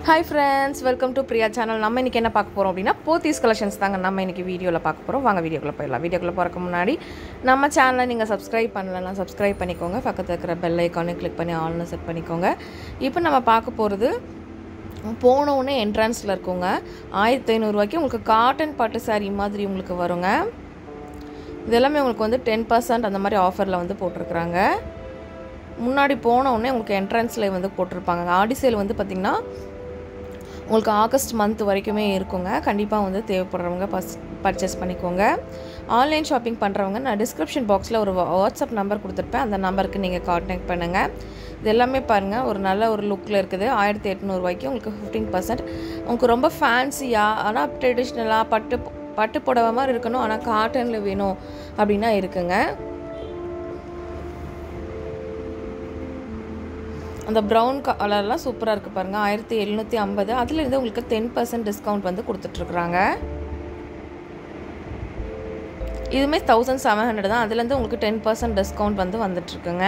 hi friends welcome to Priya channel நம்ம இன்றைக்கி என்ன பார்க்க போகிறோம் அப்படின்னா போத்தீஸ் கலெக்ஷன்ஸ் தாங்க நம்ம இன்றைக்கி வீடியோவில் பார்க்க போகிறோம் வாங்க வீடியோக்குள்ளே போயிடலாம் வீடியோக்குள்ளே போகிறக்கு முன்னாடி நம்ம சேனலை நீங்கள் சப்ஸ்கிரைப் பண்ணலன்னா சப்ஸ்கிரைப் பண்ணிக்கோங்க பக்கத்தில் இருக்கிற பெல் ஐக்கானே கிளிக் பண்ணி ஆல்னு செட் பண்ணிக்கோங்க இப்போ நம்ம பார்க்க போகிறது போனவுடனே என்ட்ரன்ஸில் இருக்குங்க ஆயிரத்தி ஐநூறுரூவாய்க்கு உங்களுக்கு காட்டன் பட்டு saree மாதிரி உங்களுக்கு வருங்க இது எல்லாமே உங்களுக்கு வந்து டென் பர்சன்ட் அந்த மாதிரி ஆஃபரில் வந்து போட்டிருக்கிறாங்க முன்னாடி போன உடனே உங்களுக்கு என்ட்ரன்ஸில் வந்து போட்டிருப்பாங்க ஆடி சேல் வந்து பார்த்திங்கன்னா உங்களுக்கு ஆகஸ்ட் மந்த் வரைக்குமே இருக்குங்க கண்டிப்பாக வந்து தேவைப்படுறவங்க பஸ் பர்ச்சேஸ் பண்ணிக்கோங்க ஆன்லைன் ஷாப்பிங் பண்ணுறவங்க நான் டிஸ்கிரிப்ஷன் பாக்ஸில் ஒரு வாட்ஸ்அப் நம்பர் கொடுத்துருப்பேன் அந்த நம்பருக்கு நீங்கள் காண்டாக்ட் பண்ணுங்கள் இது எல்லாமே பாருங்கள் ஒரு நல்ல ஒரு லுக்கில் இருக்குது ஆயிரத்தி எட்நூறுவாய்க்கு உங்களுக்கு ஃபிஃப்டீன் பர்சன்ட் உங்களுக்கு ரொம்ப ஃபேன்சியாக ஆனால் ட்ரெடிஷ்னலாக பட்டு பட்டு புடவை மாதிரி இருக்கணும் ஆனால் காட்டனில் வேணும் அப்படின்னா இருக்குங்க அந்த ப்ரௌன் கலர்லாம் சூப்பராக இருக்குது பாருங்கள் ஆயிரத்தி எழுநூற்றி ஐம்பது அதுலேருந்து உங்களுக்கு டென் பர்சன்ட் டிஸ்கவுண்ட் வந்து கொடுத்துட்ருக்குறாங்க இதுவுமே தௌசண்ட் செவன் ஹண்ட்ரட் தான் அதுலேருந்து உங்களுக்கு டென் பர்சன்ட் டிஸ்கவுண்ட் வந்து வந்துட்டுருக்குங்க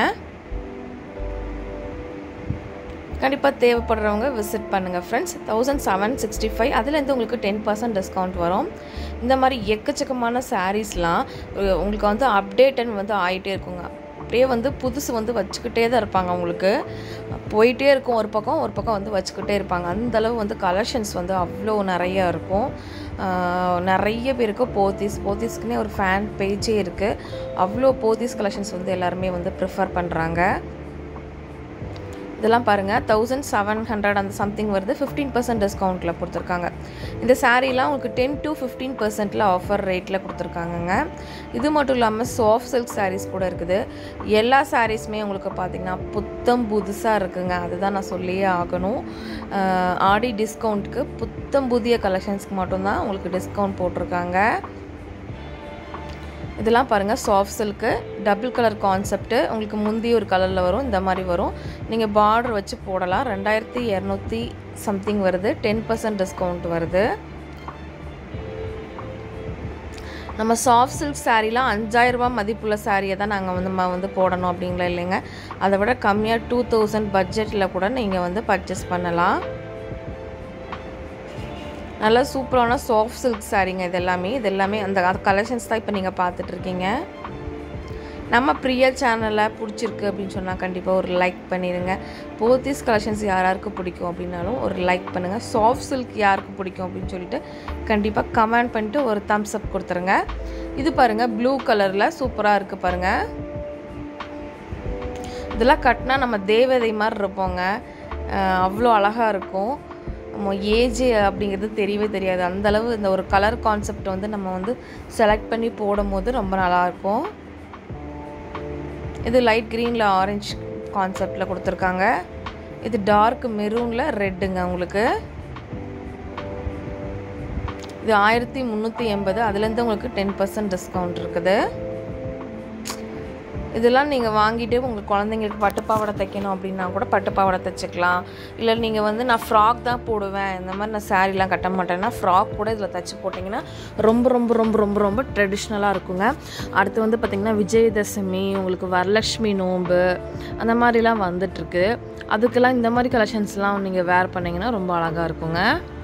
கண்டிப்பாக தேவைப்படுறவங்க விசிட் பண்ணுங்கள் friends thousand seven sixty five அதுலேருந்து உங்களுக்கு டென் பர்சன்ட் டிஸ்கவுண்ட் வரும் இந்த மாதிரி எக்கச்சக்கமான சாரீஸ்லாம் உங்களுக்கு வந்து அப்டேட்டன் வந்து ஆகிட்டே இருக்குங்க அப்படியே வந்து புதுசு வந்து வச்சுக்கிட்டே தான் இருப்பாங்க அவங்களுக்கு போயிட்டே இருக்கும் ஒரு பக்கம் ஒரு பக்கம் வந்து வச்சுக்கிட்டே இருப்பாங்க அந்தளவு வந்து கலெக்ஷன்ஸ் வந்து அவ்வளோ நிறையா இருக்கும் நிறைய பேருக்கு போத்தீஸ் போத்தீஸ்க்குனே ஒரு ஃபேன் பேஜே இருக்குது அவ்வளோ போத்தீஸ் கலெக்ஷன்ஸ் வந்து எல்லாருமே வந்து ப்ரிஃபர் பண்ணுறாங்க இதெல்லாம் பாருங்கள் தௌசண்ட் செவன் ஹண்ட்ரட் அந்த சம்திங் வருது ஃபிஃப்டீன் பர்சன்ட் டிஸ்கவுண்ட்டில் கொடுத்துருக்காங்க இந்த சாரீலாம் உங்களுக்கு டென் டு ஃபிஃப்டீன் பர்சன்ட்டில் ஆஃபர் ரேட்டில் கொடுத்துருக்காங்கங்க இது மட்டும் இல்லாமல் சாஃப்ட் சில்க் சாரீஸ் கூட இருக்குது எல்லா சாரீஸுமே உங்களுக்கு பார்த்திங்கன்னா புத்தம் புதுசாக இருக்குங்க அதுதான் நான் சொல்லியே ஆகணும் ஆடி டிஸ்கவுண்ட்டுக்கு புத்தம் புதிய கலெக்ஷன்ஸ்க்கு மட்டும்தான் உங்களுக்கு டிஸ்கவுண்ட் போட்டிருக்காங்க இதெல்லாம் பாருங்கள் soft silk double colour concept உங்களுக்கு முந்தி ஒரு கலரில் வரும் இந்த மாதிரி வரும் நீங்கள் பார்டர் வச்சு போடலாம் ரெண்டாயிரத்தி இரநூத்தி சம்திங் வருது டென் பர்சன்ட் டிஸ்கவுண்ட் வருது நம்ம சாஃப்ட் சில்க் சாரீலாம் அஞ்சாயிரரூபா மதிப்புள்ள சாரியை தான் நாங்கள் வந்து நம்ம வந்து போடணும் அப்படிங்களா இல்லைங்க அதை விட கம்மியாக டூ தௌசண்ட் பட்ஜெட்டில் கூட நீங்கள் வந்து பர்ச்சேஸ் பண்ணலாம் நல்லா சூப்பரான சாஃப்ட் சில்க் சாரீங்க இது எல்லாமே இது எல்லாமே அந்த கலெக்ஷன்ஸ் தான் இப்போ நீங்கள் பார்த்துட்ருக்கீங்க நம்ம பிரியா சேனலை பிடிச்சிருக்கு அப்படின்னு சொன்னால் கண்டிப்பாக ஒரு லைக் பண்ணிடுங்க போத்தீஸ் கலெக்ஷன்ஸ் யாராருக்கு பிடிக்கும் அப்படின்னாலும் ஒரு லைக் பண்ணுங்கள் சாஃப்ட் சில்க் யாருக்கு பிடிக்கும் அப்படின்னு சொல்லிட்டு கண்டிப்பாக கமெண்ட் பண்ணிட்டு ஒரு தம்ஸ் அப் கொடுத்துருங்க இது பாருங்கள் ப்ளூ கலரில் சூப்பராக இருக்குது பாருங்கள் இதெல்லாம் கட்டினா நம்ம தேவதை மாதிரி இருப்போங்க அவ்வளோ அழகாக இருக்கும் நம்ம ஏஜ் அப்படிங்கிறது தெரியவே தெரியாது அந்தளவு இந்த ஒரு கலர் கான்செப்ட் வந்து நம்ம வந்து செலக்ட் பண்ணி போடும் போது ரொம்ப நல்லாயிருக்கும் இது லைட் க்ரீனில் ஆரஞ்ச் கான்செப்டில் கொடுத்துருக்காங்க இது டார்க் மெரூனில் ரெட்டுங்க உங்களுக்கு இது ஆயிரத்தி முந்நூற்றி எண்பது அதுலேருந்து உங்களுக்கு டென் பர்சன்ட் டிஸ்கவுண்ட் இருக்குது இதெல்லாம் நீங்கள் வாங்கிட்டு உங்கள் குழந்தைங்களுக்கு பட்டுப்பாவடை தைக்கணும் அப்படின்னா கூட பட்டுப்பாவடை தைச்சிக்கலாம் இல்லை நீங்கள் வந்து நான் ஃப்ராக் தான் போடுவேன் இந்த மாதிரி நான் சாரீலாம் கட்ட மாட்டேன்னா ஃப்ராக் கூட இதில் தைச்சி போட்டிங்கன்னா ரொம்ப ரொம்ப ரொம்ப ரொம்ப ரொம்ப ட்ரெடிஷ்னலாக இருக்குங்க அடுத்து வந்து பார்த்திங்கன்னா விஜயதசமி உங்களுக்கு வரலட்சுமி நோன்பு அந்த மாதிரிலாம் வந்துட்டுருக்கு அதுக்கெல்லாம் இந்த மாதிரி கலெக்ஷன்ஸ்லாம் நீங்கள் வேர் பண்ணிங்கன்னா ரொம்ப அழகாக இருக்குங்க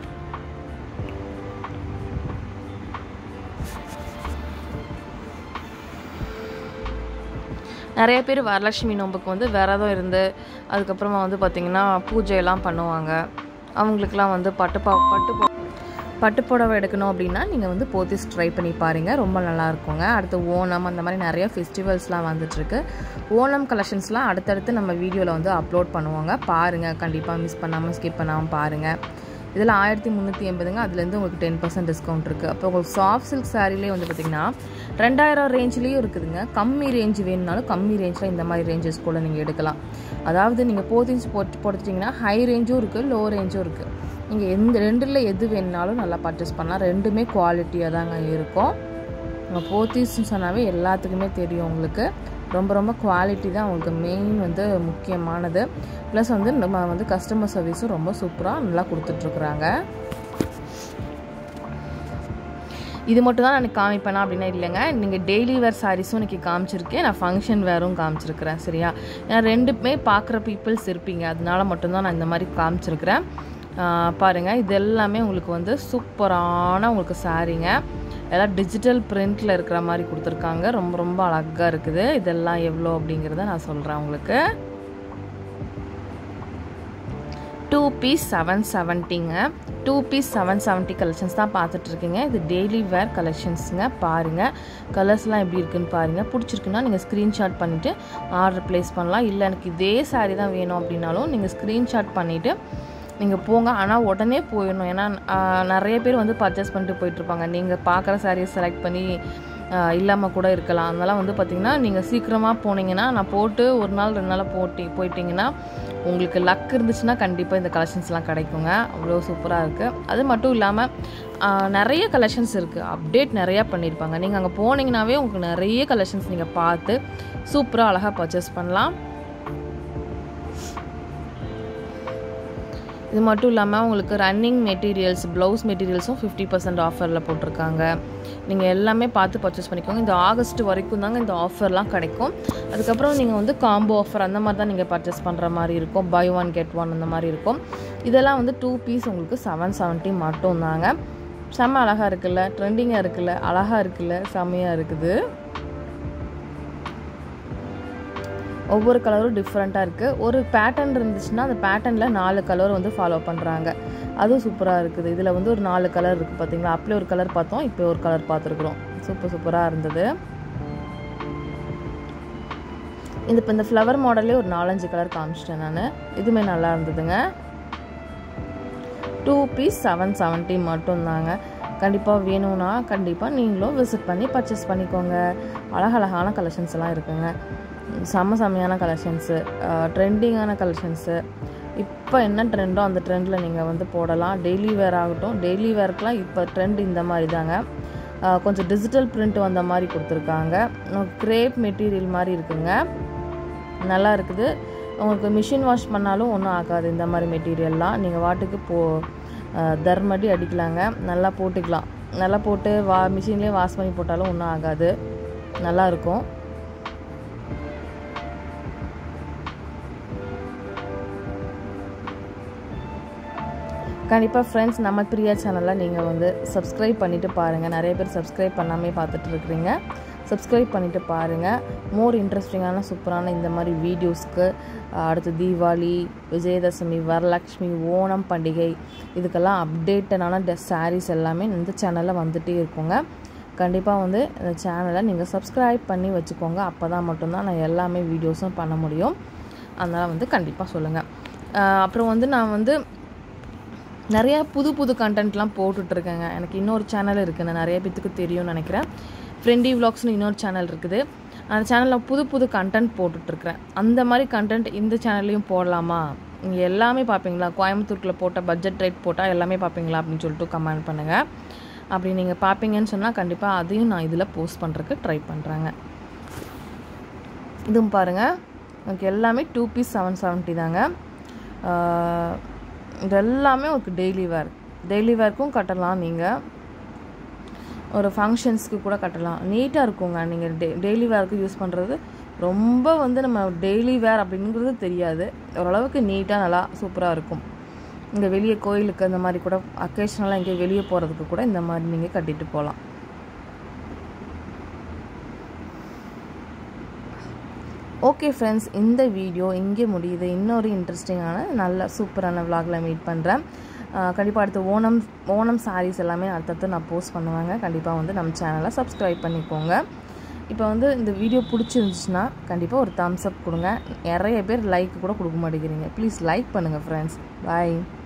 நிறைய பேர் வரலட்சுமி நோம்புக்கு வந்து விரதம் இருந்து அதுக்கப்புறமா வந்து பார்த்திங்கன்னா பூஜையெல்லாம் பண்ணுவாங்க அவங்களுக்குலாம் வந்து பட்டுப்பா பட்டு பட்டு புடவை எடுக்கணும் அப்படின்னா நீங்கள் வந்து போத்திஸ் ட்ரை பண்ணி பாருங்கள் ரொம்ப நல்லா இருக்குங்க அடுத்து ஓணம் அந்த மாதிரி நிறைய ஃபெஸ்டிவல்ஸ்லாம் வந்துட்டுருக்கு ஓணம் கலெக்ஷன்ஸ்லாம் அடுத்தடுத்து நம்ம வீடியோவில் வந்து அப்லோட் பண்ணுவாங்க பாருங்கள் கண்டிப்பாக மிஸ் பண்ணாமல் ஸ்கிப் பண்ணாமல் பாருங்கள் இதில் ஆயிரத்தி முந்நூற்றி எண்பதுங்க அதுலேருந்து உங்களுக்கு டென் பர்சன்ட் டிஸ்கவுண்ட் இருக்குது அப்போ உங்களுக்கு சாஃப்ட் சில்க் சாரீலே வந்து பார்த்திங்கன்னா ரெண்டாயிரம் ரேஞ்சிலையும் இருக்குதுங்க கம்மி ரேஞ்ச் வேணுனாலும் கம்மி ரேஞ்சில் இந்த மாதிரி ரேஞ்சஸ் கூட நீங்கள் எடுக்கலாம் அதாவது நீங்கள் போத்தின்ஸ் போட்டு போட்டுட்டிங்கன்னா ஹை ரேஞ்சும் இருக்குது லோ ரேஞ்சும் இருக்குது நீங்கள் எந்த ரெண்டில் எது வேணுனாலும் நல்லா பர்ச்சேஸ் பண்ணலாம் ரெண்டுமே குவாலிட்டியாக தாங்க இருக்கும் உங்கள் போத்தீஸ்னு சொன்னாவே எல்லாத்துக்குமே தெரியும் உங்களுக்கு ரொம்ப ரொம்ப குவாலிட்டி தான் உங்களுக்கு மெயின் வந்து முக்கியமானது ப்ளஸ் வந்து நம்ம வந்து கஸ்டமர் சர்வீஸும் ரொம்ப சூப்பராக நல்லா கொடுத்துட்ருக்குறாங்க இது மட்டும் தான் நான் காமிப்பேனா அப்படின்னா இல்லைங்க நீங்கள் டெய்லி வேர் சாரீஸும் இன்றைக்கி காமிச்சிருக்கேன் நான் ஃபங்க்ஷன் வேரும் காமிச்சிருக்கிறேன் சரியா ஏன்னா ரெண்டுமே பார்க்குற பீப்புள்ஸ் இருப்பீங்க அதனால மட்டும்தான் நான் இந்த மாதிரி காமிச்சிருக்கிறேன் பாருங்கள் இது எல்லாமே உங்களுக்கு வந்து சூப்பரான உங்களுக்கு சாரீங்க எல்லாம் டிஜிட்டல் பிரிண்டில் இருக்கிற மாதிரி கொடுத்துருக்காங்க ரொம்ப ரொம்ப அழகாக இருக்குது இதெல்லாம் எவ்வளோ அப்படிங்கிறத நான் சொல்கிறேன் உங்களுக்கு டூ பீஸ் செவன் செவன்ட்டிங்க two piece seven seventy collections தான் பார்த்துட்ருக்கீங்க இது டெய்லி வேர் கலெக்ஷன்ஸுங்க பாருங்கள் கலர்ஸ்லாம் எப்படி இருக்குன்னு பாருங்கள் பிடிச்சிருக்குன்னா நீங்கள் ஸ்க்ரீன்ஷாட் பண்ணிவிட்டு ஆர்டர் ப்ளேஸ் பண்ணலாம் இல்லை எனக்கு இதே சாரீ தான் வேணும் அப்படின்னாலும் நீங்கள் ஸ்க்ரீன்ஷாட் பண்ணிவிட்டு நீங்கள் போங்க ஆனால் உடனே போயிடணும் ஏன்னா நிறைய பேர் வந்து பர்ச்சேஸ் பண்ணிட்டு போயிட்டுருப்பாங்க நீங்கள் பார்க்குற சாரியை செலக்ட் பண்ணி இல்லாமல் கூட இருக்கலாம் அதனால் வந்து பார்த்திங்கன்னா நீங்கள் சீக்கிரமாக போனீங்கன்னா நான் போட்டு ஒரு நாள் ரெண்டு நாள் போட்டி போயிட்டீங்கன்னா உங்களுக்கு லக் இருந்துச்சுன்னா கண்டிப்பாக இந்த கலெக்ஷன்ஸ்லாம் கிடைக்குங்க அவ்வளோ சூப்பராக இருக்குது அது மட்டும் இல்லாமல் நிறைய கலெக்ஷன்ஸ் இருக்குது அப்டேட் நிறையா பண்ணியிருப்பாங்க நீங்கள் அங்கே போனீங்கன்னாவே உங்களுக்கு நிறைய கலெக்ஷன்ஸ் நீங்கள் பார்த்து சூப்பராக அழகாக பர்ச்சேஸ் பண்ணலாம் இது மட்டும் இல்லாமல் உங்களுக்கு ரன்னிங் மெட்டீரியல்ஸ் ப்ளவுஸ் மெட்டீரியல்ஸும் ஃபிஃப்டி பர்சன்ட் ஆஃபரில் போட்டிருக்காங்க நீங்கள் எல்லாமே பார்த்து பர்ச்சேஸ் பண்ணிக்கோங்க இந்த ஆகஸ்ட் வரைக்கும் தாங்க இந்த ஆஃபர்லாம் கிடைக்கும் அதுக்கப்புறம் நீங்கள் வந்து காம்போ ஆஃபர் அந்த மாதிரி தான் நீங்கள் பர்ச்சேஸ் பண்ணுற மாதிரி இருக்கும் பை ஒன் கெட் ஒன் அந்த மாதிரி இருக்கும் இதெல்லாம் வந்து டூ பீஸ் உங்களுக்கு செவன் செவன்ட்டி மட்டும் தாங்க செம்ம அழகாக இருக்குல்ல ட்ரெண்டிங்காக இருக்குல்ல அழகாக இருக்குல்ல செம்மையாக இருக்குது ஒவ்வொரு கலரும் டிஃப்ரெண்ட்டாக இருக்குது ஒரு பேட்டர்ன் இருந்துச்சுன்னா அந்த பேட்டர்னில் நாலு கலர் வந்து ஃபாலோ பண்ணுறாங்க அதுவும் சூப்பராக இருக்குது இதில் வந்து ஒரு நாலு கலர் இருக்குது பார்த்தீங்களா அப்படியே ஒரு கலர் பார்த்தோம் இப்போ ஒரு கலர் பார்த்துருக்குறோம் சூப்பர் சூப்பராக இருந்தது இந்த இப்போ இந்த ஃப்ளவர் மாடல்லே ஒரு நாலஞ்சு கலர் காமிச்சிட்டேன் நான் இதுவுமே நல்லா இருந்ததுங்க டூ பீஸ் செவன் செவன்ட்டி மட்டும்தாங்க கண்டிப்பாக வேணும்னா கண்டிப்பாக நீங்களும் விசிட் பண்ணி பர்ச்சேஸ் பண்ணிக்கோங்க அழகழகான கலெக்ஷன்ஸ் எல்லாம் இருக்குங்க செம்ம செம்மையான கலெக்ஷன்ஸு ட்ரெண்டிங்கான கலெக்ஷன்ஸு இப்போ என்ன ட்ரெண்டோ அந்த ட்ரெண்டில் நீங்கள் வந்து போடலாம் டெய்லி வேர் ஆகட்டும் டெய்லி வேர்க்கெலாம் இப்போ ட்ரெண்ட் இந்த மாதிரி தாங்க கொஞ்சம் டிஜிட்டல் பிரிண்ட் வந்த மாதிரி கொடுத்துருக்காங்க க்ரேப் மெட்டீரியல் மாதிரி இருக்குங்க நல்லா இருக்குது உங்களுக்கு மிஷின் வாஷ் பண்ணாலும் ஒன்றும் ஆகாது இந்த மாதிரி மெட்டீரியல்லாம் நீங்கள் வாட்டுக்கு போ தர்மடி அடிக்கலாங்க நல்லா போட்டுக்கலாம் நல்லா போட்டு வா மிஷின்லேயே வாஷ் பண்ணி போட்டாலும் ஒன்றும் ஆகாது நல்லாயிருக்கும் கண்டிப்பாக ஃப்ரெண்ட்ஸ் நம்ம பிரியா சேனலில் நீங்கள் வந்து சப்ஸ்கிரைப் பண்ணிவிட்டு பாருங்கள் நிறைய பேர் சப்ஸ்கிரைப் பண்ணாமே பார்த்துட்டு இருக்கிறீங்க சப்ஸ்கிரைப் பண்ணிவிட்டு பாருங்கள் மோர் இன்ட்ரெஸ்டிங்கான சூப்பரான இந்த மாதிரி வீடியோஸ்க்கு அடுத்து தீபாவளி விஜயதசமி வரலக்ஷ்மி ஓணம் பண்டிகை இதுக்கெல்லாம் அப்டேட்டடான ட சாரீஸ் எல்லாமே இந்த சேனலில் வந்துகிட்டே இருக்குங்க கண்டிப்பாக வந்து இந்த சேனலை நீங்கள் சப்ஸ்கிரைப் பண்ணி வச்சுக்கோங்க அப்போ தான் மட்டும்தான் நான் எல்லாமே வீடியோஸும் பண்ண முடியும் அதனால் வந்து கண்டிப்பாக சொல்லுங்கள் அப்புறம் வந்து நான் வந்து நிறையா புது புது கண்டென்ட்லாம் போட்டுட்ருக்கேங்க எனக்கு இன்னொரு சேனல் இருக்குது நான் நிறைய பேத்துக்கு தெரியும்னு நினைக்கிறேன் ஃப்ரெண்டி விலாக்ஸ்னு இன்னொரு சேனல் இருக்குது அந்த சேனலில் புது புது கண்டென்ட் போட்டுட்ருக்குறேன் அந்த மாதிரி கண்டென்ட் இந்த சேனல்லையும் போடலாமா நீங்கள் எல்லாமே பார்ப்பீங்களா கோயம்புத்தூர்க்குள்ளே போட்ட பட்ஜெட் ரேட் போட்டால் எல்லாமே பார்ப்பீங்களா அப்படின்னு சொல்லிட்டு கமெண்ட் பண்ணுங்கள் அப்படி நீங்கள் பார்ப்பீங்கன்னு சொன்னால் கண்டிப்பாக அதையும் நான் இதில் போஸ்ட் பண்ணுறதுக்கு ட்ரை பண்ணுறேங்க இதுவும் பாருங்கள் எனக்கு எல்லாமே டூ பீஸ் செவன் செவன்ட்டி தாங்க இது எல்லாமே உங்களுக்கு டெய்லி வேர் டெய்லி வேர்க்கும் கட்டலாம் நீங்கள் ஒரு ஃபங்க்ஷன்ஸ்க்கு கூட கட்டலாம் நீட்டாக இருக்குங்க நீங்கள் டெ டெய்லி வேருக்கு யூஸ் பண்ணுறது ரொம்ப வந்து நம்ம டெய்லி வேர் அப்படிங்கிறது தெரியாது ஓரளவுக்கு நீட்டாக நல்லா சூப்பராக இருக்கும் இங்கே வெளியே கோயிலுக்கு அந்த மாதிரி கூட அக்கேஷனலாக எங்கேயும் வெளியே போகிறதுக்கு கூட இந்த மாதிரி நீங்கள் கட்டிட்டு போகலாம் ஓகே ஃப்ரெண்ட்ஸ் இந்த வீடியோ இங்கே முடியுது இன்னொரு இன்ட்ரெஸ்டிங்கான நல்ல சூப்பரான விலாகில் மீட் பண்ணுறேன் கண்டிப்பாக அடுத்து ஓணம் ஓணம் சாரீஸ் எல்லாமே அடுத்தடுத்து நான் போஸ்ட் பண்ணுவேங்க கண்டிப்பாக வந்து நம்ம சேனலை சப்ஸ்கிரைப் பண்ணிக்கோங்க இப்போ வந்து இந்த வீடியோ பிடிச்சிருந்துச்சுன்னா கண்டிப்பாக ஒரு தம்ஸ் அப் கொடுங்க நிறைய பேர் லைக் கூட கொடுக்க மாட்டேங்கிறீங்க ப்ளீஸ் லைக் பண்ணுங்கள் ஃப்ரெண்ட்ஸ் பாய்